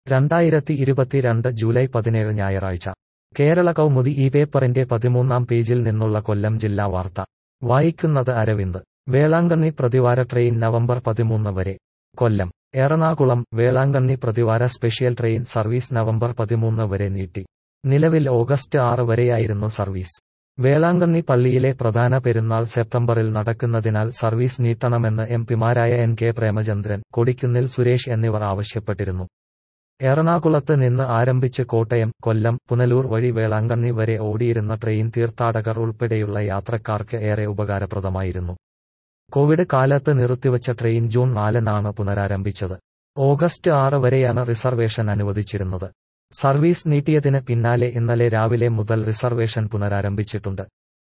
രണ്ടായിരത്തി ഇരുപത്തിരണ്ട് ജൂലൈ പതിനേഴ് ഞായറാഴ്ച കേരള കൗമുദി ഈ പേപ്പറിന്റെ പതിമൂന്നാം പേജിൽ നിന്നുള്ള കൊല്ലം ജില്ലാ വാർത്ത വായിക്കുന്നത് അരവിന്ദ് വേളാങ്കണ്ണി പ്രതിവാര ട്രെയിൻ നവംബർ പതിമൂന്ന് വരെ കൊല്ലം എറണാകുളം വേളാങ്കണ്ണി പ്രതിവാര സ്പെഷ്യൽ ട്രെയിൻ സർവീസ് നവംബർ പതിമൂന്ന് വരെ നീട്ടി നിലവിൽ ഓഗസ്റ്റ് ആറ് വരെയായിരുന്നു സർവീസ് വേളാങ്കണ്ണി പള്ളിയിലെ പ്രധാന പെരുന്നാൾ സെപ്റ്റംബറിൽ നടക്കുന്നതിനാൽ സർവീസ് നീട്ടണമെന്ന് എം പിമാരായ എൻ കെ പ്രേമചന്ദ്രൻ കൊടിക്കുന്നിൽ സുരേഷ് എന്നിവർ ആവശ്യപ്പെട്ടിരുന്നു എറണാകുളത്ത് നിന്ന് ആരംഭിച്ച് കോട്ടയം കൊല്ലം പുനലൂർ വഴി വേളാങ്കണ്ണി വരെ ഓടിയിരുന്ന ട്രെയിൻ തീർത്ഥാടകർ ഉൾപ്പെടെയുള്ള യാത്രക്കാർക്ക് ഏറെ ഉപകാരപ്രദമായിരുന്നു കോവിഡ് കാലത്ത് നിർത്തിവച്ച ട്രെയിൻ ജൂൺ നാലിനാണ് പുനരാരംഭിച്ചത് ഓഗസ്റ്റ് ആറ് വരെയാണ് റിസർവേഷൻ അനുവദിച്ചിരുന്നത് സർവീസ് നീട്ടിയതിന് പിന്നാലെ ഇന്നലെ രാവിലെ മുതൽ റിസർവേഷൻ പുനരാരംഭിച്ചിട്ടുണ്ട്